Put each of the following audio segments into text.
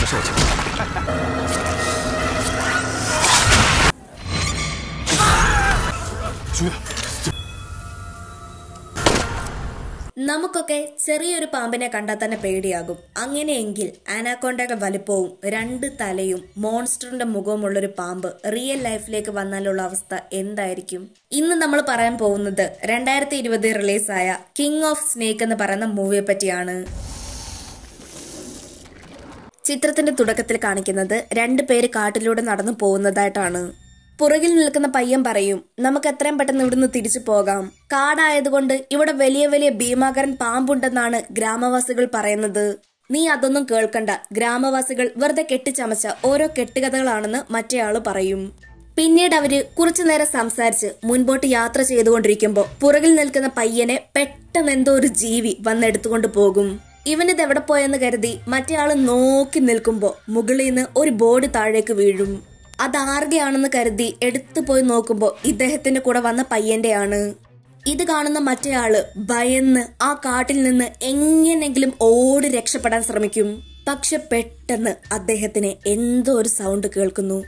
少将。 നമുക്കൊക്കെ ചെറിയൊരു പാമ്പിനെ കണ്ടാൽ തന്നെ പേടിയാകും അങ്ങനെയെങ്കിൽ ആനാക്കോണ്ടയുടെ വലിപ്പവും രണ്ട് തലയും മോൺസ്റ്ററിന്റെ മുഖവുമുള്ളൊരു പാമ്പ് റിയൽ ലൈഫിലേക്ക് വന്നാലുള്ള അവസ്ഥ എന്തായിരിക്കും ഇന്ന് നമ്മൾ പറയാൻ പോകുന്നത് രണ്ടായിരത്തി ഇരുപത് റിലീസായ കിങ് ഓഫ് സ്നേക്ക് എന്ന് പറയുന്ന മൂവിയെ പറ്റിയാണ് ചിത്രത്തിന്റെ തുടക്കത്തിൽ കാണിക്കുന്നത് രണ്ടു പേര് കാട്ടിലൂടെ നടന്നു പോകുന്നതായിട്ടാണ് പുറകിൽ നിൽക്കുന്ന പയ്യൻ പറയും നമുക്ക് എത്രയും പെട്ടെന്ന് ഇവിടുന്ന് തിരിച്ചു പോകാം കാടായതുകൊണ്ട് ഇവിടെ വലിയ വലിയ ഭീമാകരൻ പാമ്പുണ്ടെന്നാണ് ഗ്രാമവാസികൾ പറയുന്നത് നീ അതൊന്നും കേൾക്കണ്ട ഗ്രാമവാസികൾ വെറുതെ കെട്ടിച്ചമച്ച ഓരോ കെട്ടുകഥകളാണെന്ന് മറ്റേയാള് പറയും പിന്നീട് അവര് കുറച്ചു നേരം സംസാരിച്ച് മുൻപോട്ട് യാത്ര ചെയ്തുകൊണ്ടിരിക്കുമ്പോൾ പുറകിൽ നിൽക്കുന്ന പയ്യനെ പെട്ടെന്ന് എന്തോ ഒരു ജീവി വന്നെടുത്തുകൊണ്ട് പോകും ഇവനിത് എവിടെ പോയെന്ന് കരുതി മറ്റേയാള് നോക്കി നിൽക്കുമ്പോ മുകളിൽ നിന്ന് ഒരു ബോർഡ് താഴേക്ക് വീഴും അതാർഗയാണെന്ന് കരുതി എടുത്തു പോയി നോക്കുമ്പോ ഇദ്ദേഹത്തിന്റെ കൂടെ വന്ന പയ്യന്റെയാണ് ഇത് കാണുന്ന മറ്റേയാള് ഭയന്ന് ആ കാട്ടിൽ നിന്ന് എങ്ങനെങ്കിലും ഓടി രക്ഷപ്പെടാൻ ശ്രമിക്കും പക്ഷെ പെട്ടെന്ന് അദ്ദേഹത്തിന് എന്തോ ഒരു സൗണ്ട് കേൾക്കുന്നു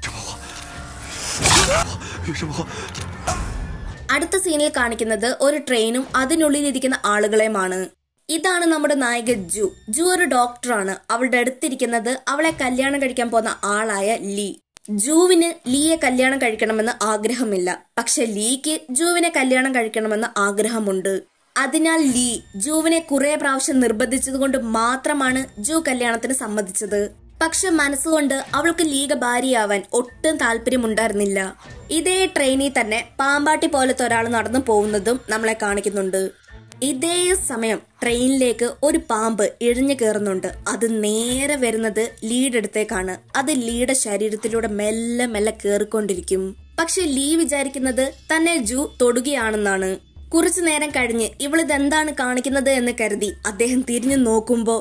有什么话？ അടുത്ത സീനിൽ കാണിക്കുന്നത് ഒരു ട്രെയിനും അതിനുള്ളിലിരിക്കുന്ന ആളുകളെയുമാണ് ഇതാണ് നമ്മുടെ നായിക ജു ജു ഒരു ഡോക്ടറാണ് അവളുടെ അടുത്തിരിക്കുന്നത് അവളെ കല്യാണം കഴിക്കാൻ പോകുന്ന ആളായ ലീ ജൂവിന് ലീയെ കല്യാണം കഴിക്കണമെന്ന് ആഗ്രഹമില്ല പക്ഷെ ലീക്ക് ജൂവിനെ കല്യാണം കഴിക്കണമെന്ന് ആഗ്രഹമുണ്ട് അതിനാൽ ലീ ജൂവിനെ കുറെ പ്രാവശ്യം നിർബന്ധിച്ചതുകൊണ്ട് മാത്രമാണ് ജൂ കല്യാണത്തിന് സമ്മതിച്ചത് പക്ഷെ മനസ്സുകൊണ്ട് അവൾക്ക് ലീഗ ഭാര്യയാവാൻ ഒട്ടും താല്പര്യമുണ്ടായിരുന്നില്ല ഇതേ ട്രെയിനിൽ തന്നെ പാമ്പാട്ടി പോലത്തെ ഒരാൾ നടന്നു പോകുന്നതും നമ്മളെ കാണിക്കുന്നുണ്ട് ഇതേ സമയം ട്രെയിനിലേക്ക് ഒരു പാമ്പ് ഇഴഞ്ഞു കയറുന്നുണ്ട് അത് നേരെ വരുന്നത് ലീഡ് അടുത്തേക്കാണ് അത് ലീയുടെ ശരീരത്തിലൂടെ മെല്ലെ മെല്ലെ കയറിക്കൊണ്ടിരിക്കും പക്ഷെ ലീ വിചാരിക്കുന്നത് തന്നെ ജു തൊടുകയാണെന്നാണ് കുറച്ചു നേരം കഴിഞ്ഞ് ഇവളിതെന്താണ് കാണിക്കുന്നത് എന്ന് കരുതി അദ്ദേഹം തിരിഞ്ഞു നോക്കുമ്പോ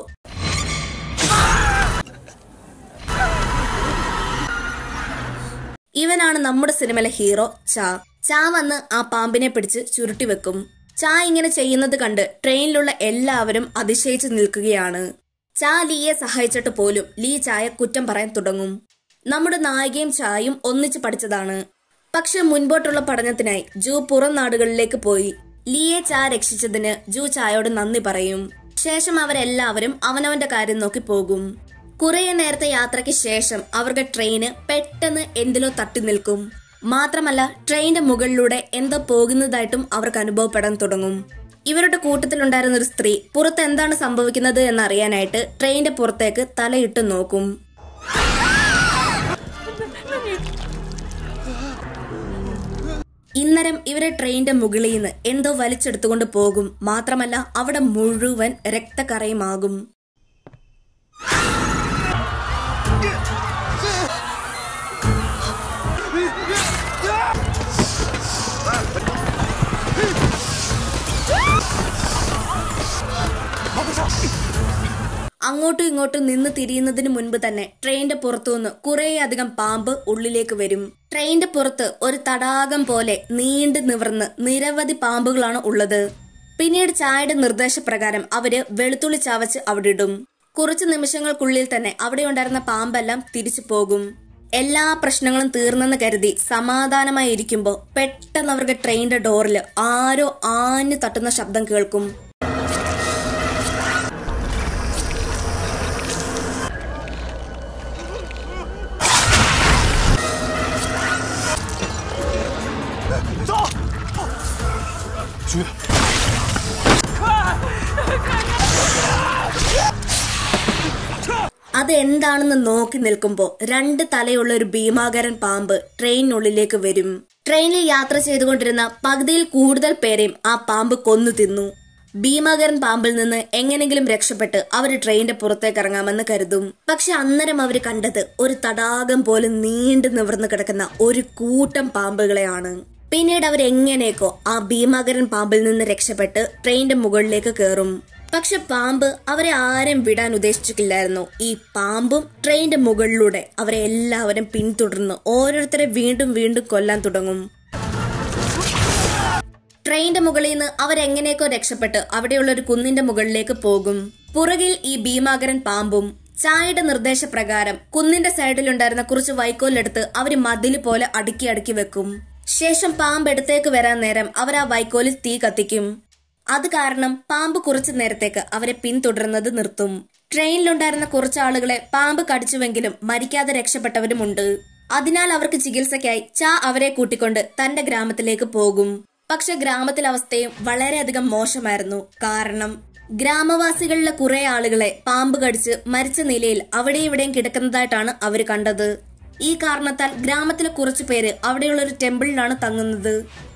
ഇവനാണ് നമ്മുടെ സിനിമയിലെ ഹീറോ ചാ ചാ വന്ന് ആ പാമ്പിനെ പിടിച്ച് ചുരുട്ടി വെക്കും ചാ ഇങ്ങനെ ചെയ്യുന്നത് കണ്ട് ട്രെയിനിലുള്ള എല്ലാവരും അതിശയിച്ചു നിൽക്കുകയാണ് ചാ ലീയെ സഹായിച്ചിട്ട് പോലും ലീ ചായ കുറ്റം പറയാൻ തുടങ്ങും നമ്മുടെ നായികയും ചായും ഒന്നിച്ച് പഠിച്ചതാണ് പക്ഷെ മുൻപോട്ടുള്ള പഠനത്തിനായി ജൂ പുറം നാടുകളിലേക്ക് പോയി ലീയെ ചാ രക്ഷിച്ചതിന് ജൂ ചായോട് നന്ദി പറയും ശേഷം അവരെല്ലാവരും അവനവന്റെ കാര്യം നോക്കി പോകും കുറെ നേരത്തെ യാത്രയ്ക്ക് ശേഷം അവരുടെ ട്രെയിന് പെട്ടെന്ന് എന്തിലോ തട്ടി നിൽക്കും മാത്രമല്ല ട്രെയിനിന്റെ മുകളിലൂടെ എന്തോ പോകുന്നതായിട്ടും അവർക്ക് അനുഭവപ്പെടാൻ തുടങ്ങും ഇവരുടെ കൂട്ടത്തിലുണ്ടായിരുന്ന ഒരു സ്ത്രീ പുറത്ത് എന്താണ് സംഭവിക്കുന്നത് എന്നറിയാനായിട്ട് ട്രെയിനിന്റെ പുറത്തേക്ക് തലയിട്ട് നോക്കും ഇന്നരം ഇവരെ ട്രെയിനിന്റെ മുകളിൽ നിന്ന് എന്തോ വലിച്ചെടുത്തുകൊണ്ട് പോകും മാത്രമല്ല അവിടെ മുഴുവൻ രക്തക്കറയുമാകും അങ്ങോട്ടും ഇങ്ങോട്ടും നിന്ന് തിരിയുന്നതിന് മുൻപ് തന്നെ ട്രെയിനിന്റെ പുറത്തുനിന്ന് കുറേയധികം പാമ്പ് ഉള്ളിലേക്ക് വരും ട്രെയിനിന്റെ പുറത്ത് ഒരു തടാകം പോലെ നീണ്ടു നിവർന്ന് നിരവധി പാമ്പുകളാണ് ഉള്ളത് പിന്നീട് ചായയുടെ നിർദ്ദേശപ്രകാരം അവര് വെളുത്തുള്ളി ചാവച്ച് അവിടെ ഇടും കുറച്ചു നിമിഷങ്ങൾക്കുള്ളിൽ തന്നെ അവിടെ ഉണ്ടായിരുന്ന പാമ്പെല്ലാം തിരിച്ചു പോകും എല്ലാ പ്രശ്നങ്ങളും തീർന്നെന്ന് കരുതി സമാധാനമായി ഇരിക്കുമ്പോൾ പെട്ടെന്ന് അവർക്ക് ട്രെയിനിന്റെ ഡോറിൽ ആരോ ആഞ്ഞു തട്ടുന്ന ശബ്ദം കേൾക്കും അത് എന്താണെന്ന് നോക്കി നിൽക്കുമ്പോ രണ്ട് തലയുള്ള ഒരു ഭീമാകരൻ പാമ്പ് ട്രെയിനിനുള്ളിലേക്ക് വരും ട്രെയിനിൽ യാത്ര ചെയ്തുകൊണ്ടിരുന്ന പകുതിയിൽ കൂടുതൽ പേരെയും ആ പാമ്പ് കൊന്നു തിന്നു ഭീമാകരൻ പാമ്പിൽ നിന്ന് എങ്ങനെങ്കിലും രക്ഷപ്പെട്ട് അവർ ട്രെയിനിന്റെ പുറത്തേക്ക് ഇറങ്ങാമെന്ന് കരുതും പക്ഷെ അന്നേരം അവർ കണ്ടത് ഒരു തടാകം പോലെ നീണ്ടു നിവർന്നു കിടക്കുന്ന ഒരു കൂട്ടം പാമ്പുകളെയാണ് പിന്നീട് അവർ എങ്ങനെയൊക്കോ ആ ഭീമാകരൻ പാമ്പിൽ നിന്ന് രക്ഷപ്പെട്ട് ട്രെയിനിന്റെ മുകളിലേക്ക് കയറും പക്ഷെ പാമ്പ് അവരെ ആരും വിടാൻ ഉദ്ദേശിച്ചിട്ടില്ലായിരുന്നു ഈ പാമ്പും ട്രെയിനിന്റെ മുകളിലൂടെ അവരെ എല്ലാവരും പിന്തുടർന്ന് ഓരോരുത്തരെ വീണ്ടും വീണ്ടും കൊല്ലാൻ തുടങ്ങും ട്രെയിനിന്റെ മുകളിൽ നിന്ന് അവരെങ്ങനെയൊക്കെ രക്ഷപ്പെട്ട് അവിടെയുള്ള ഒരു കുന്നിന്റെ മുകളിലേക്ക് പോകും പുറകിൽ ഈ ഭീമാകരൻ പാമ്പും ചായയുടെ നിർദ്ദേശപ്രകാരം കുന്നിന്റെ സൈഡിലുണ്ടായിരുന്ന കുറച്ച് വൈക്കോലെടുത്ത് അവര് മതില് പോലെ അടുക്കി അടുക്കി വെക്കും ശേഷം പാമ്പ് എടുത്തേക്ക് വരാൻ നേരം അവർ ആ വൈക്കോലിൽ തീ കത്തിക്കും അത് കാരണം പാമ്പ് കുറച്ചു നേരത്തേക്ക് അവരെ പിന്തുടരുന്നത് നിർത്തും ട്രെയിനിലുണ്ടായിരുന്ന കുറച്ച് ആളുകളെ പാമ്പ് കടിച്ചുവെങ്കിലും മരിക്കാതെ രക്ഷപ്പെട്ടവരുമുണ്ട് അതിനാൽ അവർക്ക് ചികിത്സയ്ക്കായി ചാ അവരെ കൂട്ടിക്കൊണ്ട് തന്റെ ഗ്രാമത്തിലേക്ക് പോകും പക്ഷെ ഗ്രാമത്തിലെ അവസ്ഥയും വളരെയധികം മോശമായിരുന്നു കാരണം ഗ്രാമവാസികളിലെ കുറെ ആളുകളെ പാമ്പ് കടിച്ച് മരിച്ച നിലയിൽ അവിടെ ഇവിടെയും കിടക്കുന്നതായിട്ടാണ് അവർ കണ്ടത് ഈ കാരണത്താൽ ഗ്രാമത്തിലെ കുറച്ചു പേര് അവിടെയുള്ള ഒരു ടെമ്പിളിലാണ് തങ്ങുന്നത്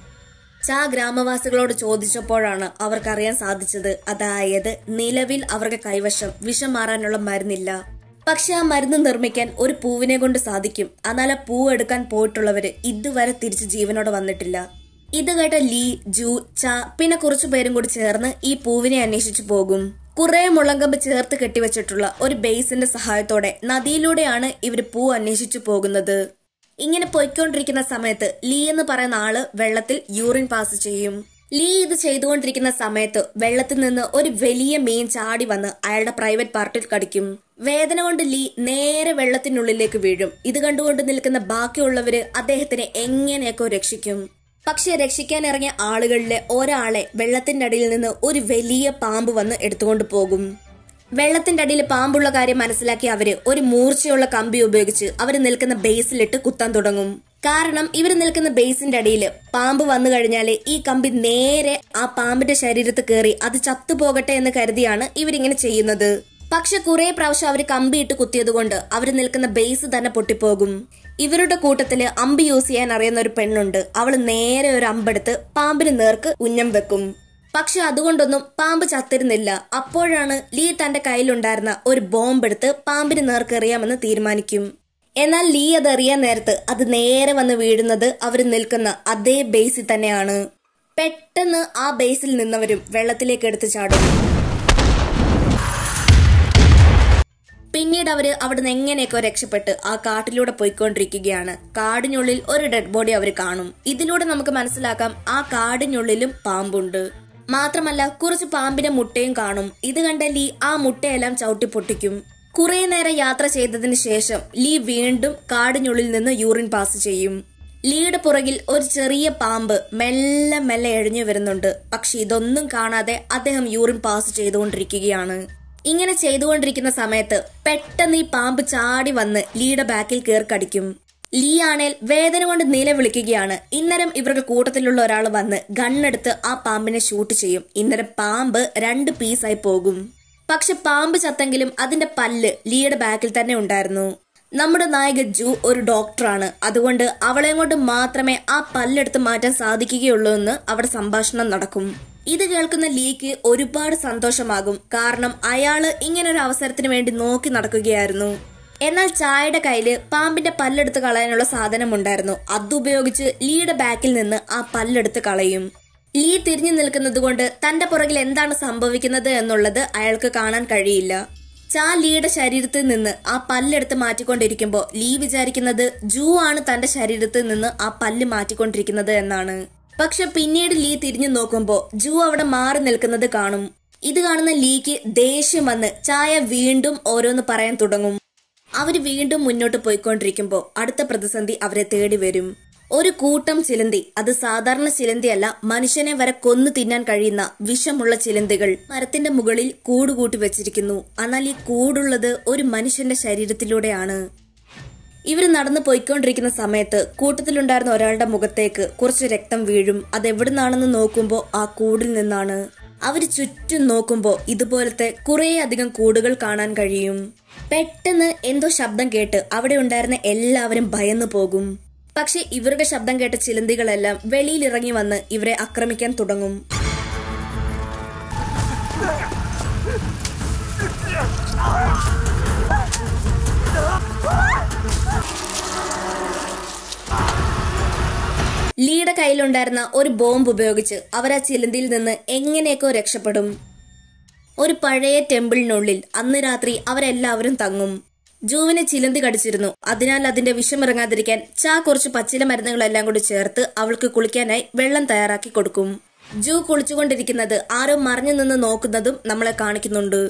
ചാ ഗ്രാമവാസികളോട് ചോദിച്ചപ്പോഴാണ് അവർക്കറിയാൻ സാധിച്ചത് അതായത് നിലവിൽ അവർക്ക് കൈവശം വിഷം മാറാനുള്ള മരുന്നില്ല പക്ഷെ ആ മരുന്ന് നിർമ്മിക്കാൻ ഒരു പൂവിനെ കൊണ്ട് സാധിക്കും എന്നാൽ ആ പൂവ് എടുക്കാൻ പോയിട്ടുള്ളവര് ഇതുവരെ തിരിച്ച് ജീവനോടെ വന്നിട്ടില്ല ഇത് കേട്ട ലീ ജു ച പിന്നെ കുറച്ചു പേരും കൂടി ചേർന്ന് ഈ പൂവിനെ അന്വേഷിച്ചു പോകും കുറെ മുളങ്കമ്പ് ചേർത്ത് കെട്ടിവെച്ചിട്ടുള്ള ഒരു ബേസിന്റെ സഹായത്തോടെ നദിയിലൂടെയാണ് ഇവര് പൂ അന്വേഷിച്ചു പോകുന്നത് ഇങ്ങനെ പൊയ്ക്കൊണ്ടിരിക്കുന്ന സമയത്ത് ലീ എന്ന് പറയുന്ന ആള് വെള്ളത്തിൽ യൂറിൻ പാസ് ചെയ്യും ലീ ഇത് ചെയ്തുകൊണ്ടിരിക്കുന്ന സമയത്ത് വെള്ളത്തിൽ നിന്ന് ഒരു വലിയ മീൻ ചാടി വന്ന് അയാളുടെ പ്രൈവറ്റ് പാർട്ടിൽ കടിക്കും വേദന കൊണ്ട് ലീ നേരെ വെള്ളത്തിനുള്ളിലേക്ക് വീഴും ഇത് കണ്ടുകൊണ്ട് നിൽക്കുന്ന ബാക്കിയുള്ളവര് അദ്ദേഹത്തിനെ എങ്ങനെയൊക്കെ രക്ഷിക്കും പക്ഷെ രക്ഷിക്കാൻ ഇറങ്ങിയ ആളുകളിലെ ഒരാളെ വെള്ളത്തിന്റെ അടിയിൽ നിന്ന് ഒരു വലിയ പാമ്പ് വന്ന് എടുത്തുകൊണ്ട് പോകും വെള്ളത്തിന്റെ അടിയിൽ പാമ്പുള്ള കാര്യം മനസ്സിലാക്കി അവര് ഒരു മൂർച്ചയുള്ള കമ്പി ഉപയോഗിച്ച് അവർ നിൽക്കുന്ന ബേസിലിട്ട് കുത്താൻ തുടങ്ങും കാരണം ഇവർ നിൽക്കുന്ന ബേസിന്റെ അടിയിൽ പാമ്പ് വന്നു കഴിഞ്ഞാല് ഈ കമ്പി നേരെ ആ പാമ്പിന്റെ ശരീരത്ത് കയറി അത് ചത്തുപോകട്ടെ എന്ന് കരുതിയാണ് ഇവരിങ്ങനെ ചെയ്യുന്നത് പക്ഷെ കുറെ പ്രാവശ്യം അവർ കമ്പിയിട്ട് കുത്തിയത് കൊണ്ട് അവർ നിൽക്കുന്ന ബേസ് തന്നെ പൊട്ടിപ്പോകും ഇവരുടെ കൂട്ടത്തില് അമ്പ് യൂസ് ചെയ്യാൻ അറിയുന്ന ഒരു പെണ്ണുണ്ട് അവൾ നേരെ ഒരു അമ്പെടുത്ത് പാമ്പിന് നേർക്ക് ഉന്നം വെക്കും പക്ഷെ അതുകൊണ്ടൊന്നും പാമ്പ് ചത്തിരുന്നില്ല അപ്പോഴാണ് ലീ തന്റെ കയ്യിലുണ്ടായിരുന്ന ഒരു ബോംബ് എടുത്ത് പാമ്പിന് നേർക്കെറിയാമെന്ന് തീരുമാനിക്കും എന്നാൽ ലീ അത് എറിയാൻ നേരത്ത് അത് നേരെ വന്ന് വീഴുന്നത് അവർ നിൽക്കുന്ന അതേ ബേസിൽ തന്നെയാണ് പെട്ടെന്ന് ആ ബേസിൽ നിന്നവരും വെള്ളത്തിലേക്ക് എടുത്തു ചാടും പിന്നീട് അവര് അവിടുന്ന് എങ്ങനെയൊക്കെ രക്ഷപ്പെട്ട് ആ കാട്ടിലൂടെ പോയിക്കൊണ്ടിരിക്കുകയാണ് കാടിനുള്ളിൽ ഒരു ഡെഡ് ബോഡി അവർ കാണും ഇതിലൂടെ നമുക്ക് മനസ്സിലാക്കാം ആ കാടിനുള്ളിലും പാമ്പുണ്ട് മാത്രമല്ല കുറച്ച് പാമ്പിന്റെ മുട്ടയും കാണും ഇത് കണ്ട ലീ ആ മുട്ടയെല്ലാം ചവിട്ടി പൊട്ടിക്കും കുറെ നേരം യാത്ര ചെയ്തതിന് ശേഷം ലീ വീണ്ടും കാടിനുള്ളിൽ നിന്ന് യൂറിൻ പാസ് ചെയ്യും ലീയുടെ പുറകിൽ ഒരു ചെറിയ പാമ്പ് മെല്ലെ മെല്ലെ എഴഞ്ഞു വരുന്നുണ്ട് പക്ഷെ ഇതൊന്നും കാണാതെ അദ്ദേഹം യൂറിൻ പാസ് ചെയ്തുകൊണ്ടിരിക്കുകയാണ് ഇങ്ങനെ ചെയ്തുകൊണ്ടിരിക്കുന്ന സമയത്ത് പെട്ടെന്ന് ഈ പാമ്പ് ചാടി വന്ന് ലീയുടെ ബാക്കിൽ കയറി കടിക്കും ലീ ആണേൽ വേദന കൊണ്ട് നിലവിളിക്കുകയാണ് ഇന്നരം ഇവരുടെ കൂട്ടത്തിലുള്ള ഒരാൾ വന്ന് ഗണ്ണെടുത്ത് ആ പാമ്പിനെ ഷൂട്ട് ചെയ്യും ഇന്നരം പാമ്പ് രണ്ട് പീസായി പോകും പക്ഷെ പാമ്പ് ചത്തെങ്കിലും അതിന്റെ പല്ല് ലീയുടെ ബാക്കിൽ തന്നെ ഉണ്ടായിരുന്നു നമ്മുടെ നായിക ജു ഒരു ഡോക്ടറാണ് അതുകൊണ്ട് അവളെ കൊണ്ട് മാത്രമേ ആ പല്ലെടുത്ത് മാറ്റാൻ സാധിക്കുകയുള്ളൂ എന്ന് അവിടെ സംഭാഷണം നടക്കും ഇത് കേൾക്കുന്ന ലീക്ക് ഒരുപാട് സന്തോഷമാകും കാരണം അയാള് ഇങ്ങനൊരു അവസരത്തിന് വേണ്ടി നോക്കി നടക്കുകയായിരുന്നു എന്നാൽ ചായയുടെ കയ്യില് പാമ്പിന്റെ പല്ലെടുത്ത് കളയാനുള്ള സാധനം ഉണ്ടായിരുന്നു അതുപയോഗിച്ച് ലീയുടെ ബാക്കിൽ നിന്ന് ആ പല്ലെടുത്ത് കളയും ലീ തിരിഞ്ഞു നിൽക്കുന്നത് കൊണ്ട് തന്റെ പുറകിൽ എന്താണ് സംഭവിക്കുന്നത് എന്നുള്ളത് അയാൾക്ക് കാണാൻ കഴിയില്ല ചാ ലീയുടെ ശരീരത്തിൽ നിന്ന് ആ പല്ലെടുത്ത് മാറ്റിക്കൊണ്ടിരിക്കുമ്പോൾ ലീ വിചാരിക്കുന്നത് ജൂ ആണ് തന്റെ ശരീരത്തിൽ നിന്ന് ആ പല്ല് മാറ്റിക്കൊണ്ടിരിക്കുന്നത് എന്നാണ് പക്ഷെ പിന്നീട് ലീ തിരിഞ്ഞു നോക്കുമ്പോൾ ജൂ അവിടെ മാറി നിൽക്കുന്നത് കാണും ഇത് കാണുന്ന ലീക്ക് ദേഷ്യം വന്ന് ചായ വീണ്ടും ഓരോന്ന് പറയാൻ തുടങ്ങും അവര് വീണ്ടും മുന്നോട്ട് പോയിക്കൊണ്ടിരിക്കുമ്പോൾ അടുത്ത പ്രതിസന്ധി അവരെ തേടി വരും ഒരു കൂട്ടം ചിലന്തി അത് സാധാരണ ചിലന്തിയല്ല മനുഷ്യനെ വരെ കൊന്നു തിന്നാൻ കഴിയുന്ന വിഷമുള്ള ചിലന്തികൾ മരത്തിന്റെ മുകളിൽ കൂട് കൂട്ടി വെച്ചിരിക്കുന്നു എന്നാൽ ഈ കൂടുള്ളത് ഒരു മനുഷ്യന്റെ ശരീരത്തിലൂടെയാണ് ഇവർ നടന്നു പോയിക്കൊണ്ടിരിക്കുന്ന സമയത്ത് കൂട്ടത്തിലുണ്ടായിരുന്ന ഒരാളുടെ മുഖത്തേക്ക് കുറച്ച് രക്തം വീഴും അത് എവിടുന്നാണെന്ന് നോക്കുമ്പോൾ ആ കൂടിൽ നിന്നാണ് അവര് ചുറ്റും നോക്കുമ്പോൾ ഇതുപോലത്തെ കുറേ അധികം കൂടുകൾ കാണാൻ കഴിയും പെട്ടെന്ന് എന്തോ ശബ്ദം കേട്ട് അവിടെ ഉണ്ടായിരുന്ന എല്ലാവരും ഭയന്നു പോകും പക്ഷെ ഇവരുടെ ശബ്ദം കേട്ട ചിലന്തികളെല്ലാം വെളിയിൽ ഇറങ്ങി വന്ന് ഇവരെ ആക്രമിക്കാൻ തുടങ്ങും ലീയുടെ കയ്യിലുണ്ടായിരുന്ന ഒരു ബോംബ് ഉപയോഗിച്ച് അവർ ആ ചിലന്തിയിൽ നിന്ന് എങ്ങനെയൊക്കെ രക്ഷപ്പെടും ഒരു പഴയ ടെമ്പിളിനുള്ളിൽ അന്ന് രാത്രി അവരെല്ലാവരും തങ്ങും ജൂവിനെ ചിലന്തി കടിച്ചിരുന്നു അതിനാൽ അതിന്റെ വിഷമിറങ്ങാതിരിക്കാൻ ചാ കുറച്ച് പച്ചില മരുന്നുകളെല്ലാം കൂടി ചേർത്ത് അവൾക്ക് കുളിക്കാനായി വെള്ളം തയ്യാറാക്കി കൊടുക്കും ജൂ കുളിച്ചുകൊണ്ടിരിക്കുന്നത് ആരോ മറിഞ്ഞു നിന്ന് നോക്കുന്നതും നമ്മളെ കാണിക്കുന്നുണ്ട്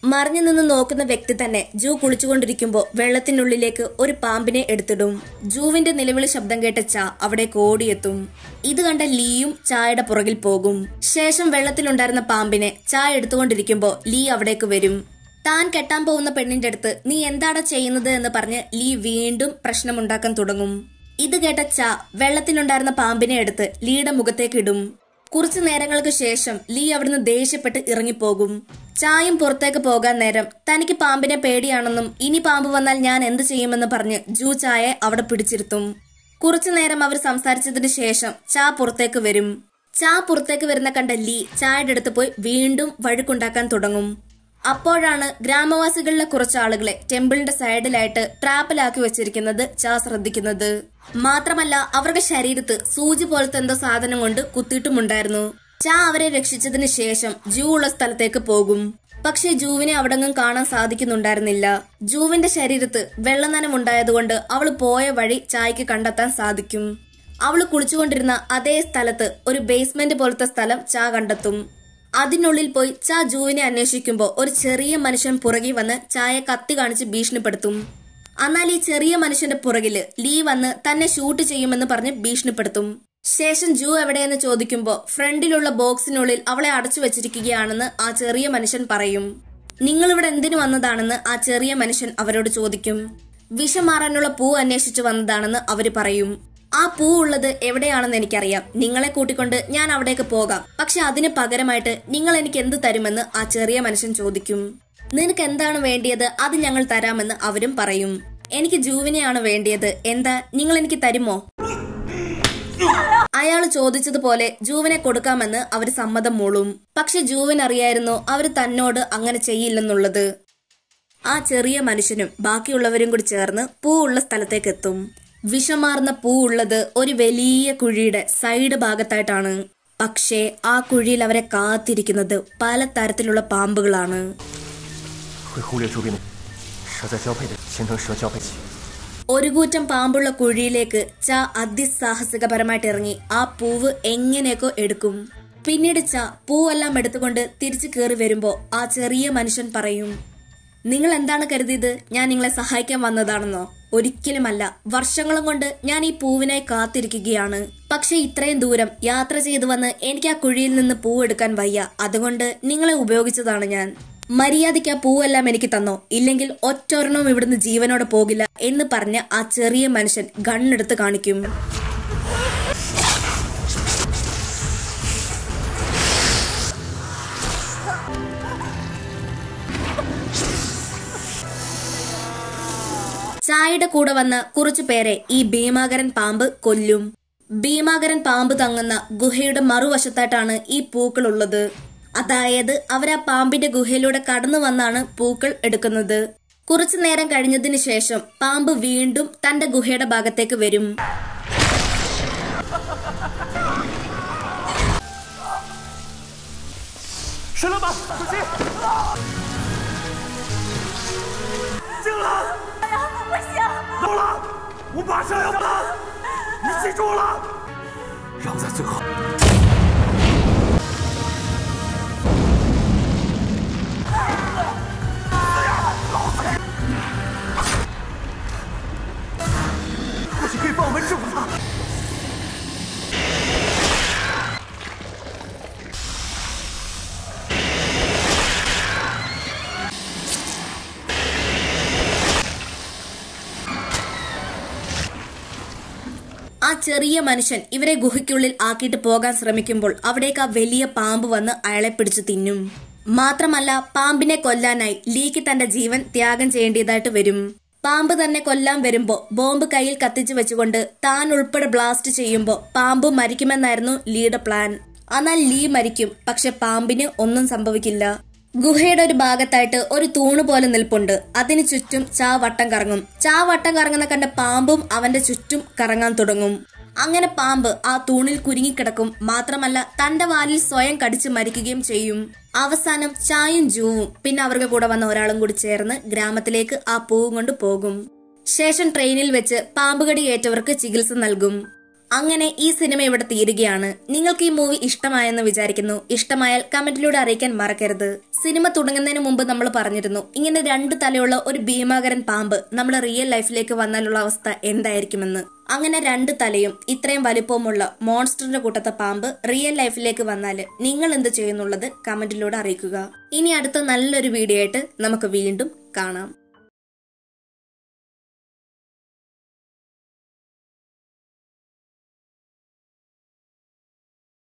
മറിഞ്ഞു നിന്ന് നോക്കുന്ന വ്യക്തി തന്നെ ജൂ കുളിച്ചുകൊണ്ടിരിക്കുമ്പോൾ വെള്ളത്തിനുള്ളിലേക്ക് ഒരു പാമ്പിനെ എടുത്തിടും ജൂവിന്റെ നിലവിളി ശബ്ദം കേട്ട ചാ അവിടേക്ക് ഓടിയെത്തും ഇത് കണ്ട ലീയും ചായയുടെ പുറകിൽ പോകും ശേഷം വെള്ളത്തിലുണ്ടായിരുന്ന പാമ്പിനെ ചായ എടുത്തുകൊണ്ടിരിക്കുമ്പോൾ ലീ അവിടേക്ക് വരും താൻ കെട്ടാൻ പോകുന്ന പെണ്ണിന്റെ അടുത്ത് നീ എന്താണ് ചെയ്യുന്നത് എന്ന് പറഞ്ഞ് ലീ വീണ്ടും പ്രശ്നമുണ്ടാക്കാൻ തുടങ്ങും ഇത് കേട്ട ച വെള്ളത്തിലുണ്ടായിരുന്ന പാമ്പിനെ എടുത്ത് ലീയുടെ മുഖത്തേക്ക് ഇടും കുറച്ചു നേരങ്ങൾക്ക് ശേഷം ലീ അവിടുന്ന് ദേഷ്യപ്പെട്ട് ഇറങ്ങിപ്പോകും ചായും പുറത്തേക്ക് പോകാൻ നേരം തനിക്ക് പാമ്പിനെ പേടിയാണെന്നും ഇനി പാമ്പ് വന്നാൽ ഞാൻ എന്ത് ചെയ്യുമെന്ന് പറഞ്ഞ് ജൂ ചായെ അവിടെ പിടിച്ചിരുത്തും കുറച്ചു നേരം അവർ സംസാരിച്ചതിന് ശേഷം ചാ പുറത്തേക്ക് വരും ചാ പുറത്തേക്ക് വരുന്ന കണ്ട ലീ ചായയുടെ അടുത്ത് പോയി വീണ്ടും വഴുക്കുണ്ടാക്കാൻ തുടങ്ങും അപ്പോഴാണ് ഗ്രാമവാസികളിലെ കുറച്ച് ആളുകളെ ടെമ്പിളിന്റെ സൈഡിലായിട്ട് ട്രാപ്പിലാക്കി വെച്ചിരിക്കുന്നത് ചാ ശ്രദ്ധിക്കുന്നത് മാത്രമല്ല അവരുടെ ശരീരത്ത് സൂചി പോലത്തെ എന്തോ സാധനം കൊണ്ട് കുത്തിയിട്ടുമുണ്ടായിരുന്നു ചാ അവരെ രക്ഷിച്ചതിന് ശേഷം ജൂ ഉള്ള സ്ഥലത്തേക്ക് പോകും പക്ഷേ ജൂവിനെ അവിടെങ്ങും കാണാൻ സാധിക്കുന്നുണ്ടായിരുന്നില്ല ജൂവിന്റെ ശരീരത്ത് വെള്ളനനമുണ്ടായതുകൊണ്ട് അവൾ പോയ വഴി ചായക്ക് കണ്ടെത്താൻ സാധിക്കും അവൾ കുളിച്ചുകൊണ്ടിരുന്ന അതേ സ്ഥലത്ത് ഒരു ബേസ്മെന്റ് പോലത്തെ സ്ഥലം ചാ കണ്ടെത്തും അതിനുള്ളിൽ പോയി ചാ ജൂവിനെ അന്വേഷിക്കുമ്പോൾ ഒരു ചെറിയ മനുഷ്യൻ പുറകെ വന്ന് ചായ കത്തി കാണിച്ച് ഭീഷണിപ്പെടുത്തും എന്നാൽ ഈ ചെറിയ മനുഷ്യന്റെ പുറകില് ലീ വന്ന് തന്നെ ഷൂട്ട് ചെയ്യുമെന്ന് പറഞ്ഞ് ഭീഷണിപ്പെടുത്തും ശേഷം ജൂ എവിടെയെന്ന് ചോദിക്കുമ്പോൾ ഫ്രണ്ടിലുള്ള ബോക്സിനുള്ളിൽ അവളെ അടച്ചു വെച്ചിരിക്കുകയാണെന്ന് ആ ചെറിയ മനുഷ്യൻ പറയും നിങ്ങൾ ഇവിടെ എന്തിനു വന്നതാണെന്ന് ആ ചെറിയ മനുഷ്യൻ അവരോട് ചോദിക്കും വിഷം മാറാനുള്ള പൂ അന്വേഷിച്ചു വന്നതാണെന്ന് അവര് പറയും ആ പൂ ഉള്ളത് എവിടെയാണെന്ന് എനിക്കറിയാം നിങ്ങളെ കൂട്ടിക്കൊണ്ട് ഞാൻ അവിടേക്ക് പോകാം പക്ഷെ അതിന് പകരമായിട്ട് നിങ്ങൾ എനിക്ക് എന്ത് തരുമെന്ന് ആ ചെറിയ മനുഷ്യൻ ചോദിക്കും നിനക്ക് എന്താണ് വേണ്ടിയത് അത് ഞങ്ങൾ തരാമെന്ന് അവരും പറയും എനിക്ക് ജൂവിനെയാണ് വേണ്ടിയത് എന്താ നിങ്ങൾ എനിക്ക് തരുമോ അയാൾ ചോദിച്ചതുപോലെ ജൂവിനെ കൊടുക്കാമെന്ന് അവർ സമ്മതം മൂളും പക്ഷെ ജൂവിന് അറിയായിരുന്നു അവർ തന്നോട് അങ്ങനെ ചെയ്യില്ലെന്നുള്ളത് ആ ചെറിയ മനുഷ്യനും ബാക്കിയുള്ളവരും കൂടി ചേർന്ന് പൂ ഉള്ള സ്ഥലത്തേക്ക് എത്തും വിഷമാർന്ന പൂ ഉള്ളത് ഒരു വലിയ കുഴിയുടെ സൈഡ് ഭാഗത്തായിട്ടാണ് പക്ഷേ ആ കുഴിയിൽ അവരെ കാത്തിരിക്കുന്നത് പല തരത്തിലുള്ള പാമ്പുകളാണ് 会忽略周边的蛇在交配的形成蛇交配器。 ഒരു കൂറ്റം പാമ്പുള്ള കുഴിയിലേക്ക് ച അതിസാഹസികപരമായിട്ട് ഇറങ്ങി ആ പൂവ് എങ്ങനെയൊക്കെ എടുക്കും പിന്നീട് ച പൂവെല്ലാം എടുത്തുകൊണ്ട് തിരിച്ചു കയറി വരുമ്പോ ആ ചെറിയ മനുഷ്യൻ പറയും നിങ്ങൾ എന്താണ് കരുതിയത് ഞാൻ നിങ്ങളെ സഹായിക്കാൻ വന്നതാണെന്നോ ഒരിക്കലുമല്ല വർഷങ്ങളും കൊണ്ട് ഞാൻ ഈ പൂവിനായി കാത്തിരിക്കുകയാണ് പക്ഷെ ഇത്രയും ദൂരം യാത്ര ചെയ്തു വന്ന് എനിക്ക് ആ കുഴിയിൽ നിന്ന് പൂവെടുക്കാൻ വയ്യ അതുകൊണ്ട് നിങ്ങളെ ഉപയോഗിച്ചതാണ് ഞാൻ മര്യാദയ്ക്ക് ആ പൂവെല്ലാം എനിക്ക് തന്നോ ഇല്ലെങ്കിൽ ഒറ്റൊരെണ്ണവും ഇവിടുന്ന് ജീവനോടെ പോകില്ല എന്ന് പറഞ്ഞ ആ ചെറിയ മനുഷ്യൻ ഗണ്ണെടുത്ത് കാണിക്കും ചായയുടെ കൂടെ വന്ന കുറച്ചു പേരെ ഈ ഭീമാകരൻ പാമ്പ് കൊല്ലും ഭീമാകരൻ പാമ്പ് തങ്ങുന്ന ഗുഹയുടെ മറുവശത്തായിട്ടാണ് ഈ പൂക്കൾ ഉള്ളത് അതായത് അവർ ആ പാമ്പിന്റെ ഗുഹയിലൂടെ കടന്നു വന്നാണ് പൂക്കൾ എടുക്കുന്നത് കുറച്ചു നേരം കഴിഞ്ഞതിന് ശേഷം പാമ്പ് വീണ്ടും തന്റെ ഗുഹയുടെ ഭാഗത്തേക്ക് വരും 神老板，小心！进来！哎呀，不行！够了，我马上要搬，你记住了，让在最后。 或许可以帮我们制服他。 ആ ചെറിയ മനുഷ്യൻ ഇവരെ ഗുഹയ്ക്കുള്ളിൽ ആക്കിയിട്ട് പോകാൻ ശ്രമിക്കുമ്പോൾ അവിടേക്ക് ആ വലിയ പാമ്പ് വന്ന് അയാളെ പിടിച്ചു തിന്നും മാത്രമല്ല പാമ്പിനെ കൊല്ലാനായി ലീക്ക് തന്റെ ജീവൻ ത്യാഗം ചെയ്യേണ്ടതായിട്ട് വരും പാമ്പ് തന്നെ കൊല്ലാൻ വരുമ്പോ ബോംബ് കയ്യിൽ കത്തിച്ചു വെച്ചുകൊണ്ട് താൻ ഉൾപ്പെടെ ബ്ലാസ്റ്റ് ചെയ്യുമ്പോ പാമ്പ് മരിക്കുമെന്നായിരുന്നു ലീയുടെ പ്ലാൻ എന്നാൽ ലീ മരിക്കും പക്ഷെ പാമ്പിന് ഒന്നും സംഭവിക്കില്ല ഗുഹയുടെ ഒരു ഭാഗത്തായിട്ട് ഒരു തൂണ് പോലെ നിൽപ്പുണ്ട് അതിന് ചുറ്റും ചാ വട്ടം കറങ്ങും ചാ വട്ടം കറങ്ങുന്ന കണ്ട പാമ്പും അവന്റെ ചുറ്റും കറങ്ങാൻ തുടങ്ങും അങ്ങനെ പാമ്പ് ആ തൂണിൽ കുരുങ്ങിക്കിടക്കും മാത്രമല്ല തന്റെ വാലിൽ സ്വയം കടിച്ചു മരിക്കുകയും ചെയ്യും അവസാനം ചായും ജൂവും പിന്നെ അവർക്ക് കൂടെ വന്ന ഒരാളും കൂടി ചേർന്ന് ഗ്രാമത്തിലേക്ക് ആ പൂവും കൊണ്ട് പോകും ശേഷം ട്രെയിനിൽ വെച്ച് പാമ്പുകടി ഏറ്റവർക്ക് ചികിത്സ നൽകും അങ്ങനെ ഈ സിനിമ ഇവിടെ തീരുകയാണ് നിങ്ങൾക്ക് ഈ മൂവി ഇഷ്ടമായെന്ന് വിചാരിക്കുന്നു ഇഷ്ടമായാൽ കമന്റിലൂടെ അറിയിക്കാൻ മറക്കരുത് സിനിമ തുടങ്ങുന്നതിന് മുമ്പ് നമ്മൾ പറഞ്ഞിരുന്നു ഇങ്ങനെ രണ്ട് തലയുള്ള ഒരു ഭീമാകരൻ പാമ്പ് നമ്മുടെ റിയൽ ലൈഫിലേക്ക് വന്നാലുള്ള അവസ്ഥ എന്തായിരിക്കുമെന്ന് അങ്ങനെ രണ്ട് തലയും ഇത്രയും വലിപ്പവുമുള്ള മോൺസ്റ്ററിന്റെ കൂട്ടത്തെ പാമ്പ് റിയൽ ലൈഫിലേക്ക് വന്നാൽ നിങ്ങൾ എന്ത് ചെയ്യുന്നുള്ളത് കമന്റിലൂടെ അറിയിക്കുക ഇനി അടുത്ത നല്ലൊരു വീഡിയോ ആയിട്ട് നമുക്ക് വീണ്ടും കാണാം